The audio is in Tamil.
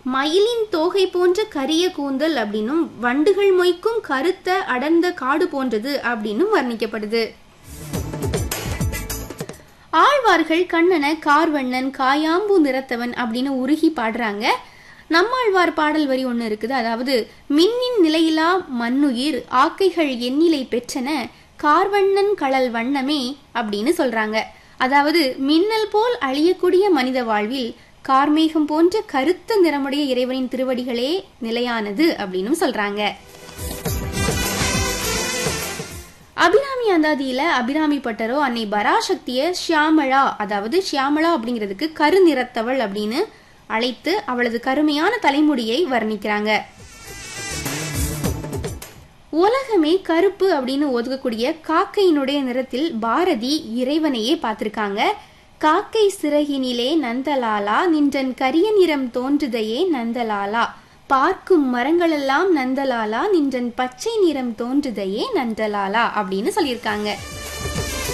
மயிலின் தோகை போன்ற கரிய கூந்தல் அப்படின்னும் வண்டுகள் மொய்க்கும் கருத்த அடர்ந்த காடு போன்றது அப்படின்னும் வர்ணிக்கப்படுது ஆழ்வார்கள் கண்ணனை கார்வண்ணன் காயாம்பூ நிறத்தவன் அப்படின்னு உருகி பாடுறாங்க நம்மாழ்வார் பாடல் வரி ஒன்று இருக்குது அதாவது மின்னின் நிலையிலா மண்ணுயிர் ஆக்கைகள் எண்ணிலை பெற்றன கார்வண்ணன் கழல் வண்ணமே அப்படின்னு சொல்றாங்க அதாவது மின்னல் போல் அழியக்கூடிய மனித வாழ்வில் கார்மேகம் போன்ற கருத்த நிறமுடைய இறைவனின் திருவடிகளே நிலையானது அப்படின்னு சொல்றாங்க அபிராமி அந்தாதியில அபிராமி பட்டரோ அன்னை பராசக்திய ஷியாமளா அதாவது ஷியாமளா அப்படிங்கிறதுக்கு கருநிறத்தவள் அப்படின்னு அழைத்து அவளது கருமையான தலைமுடியை வர்ணிக்கிறாங்க உலகமே கருப்பு அப்படின்னு ஒதுக்கக்கூடிய காக்கையினுடைய நிறத்தில் பாரதி இறைவனையே பார்த்திருக்காங்க காக்கை சிறகினிலே நந்தலாலா நின்றன் கரிய நிறம் தோன்றுதையே நந்தலாலா பார்க்கும் மரங்களெல்லாம் நந்தலாலா நின்றன் பச்சை நிறம் தோன்றுதையே நந்தலாலா அப்படின்னு சொல்லியிருக்காங்க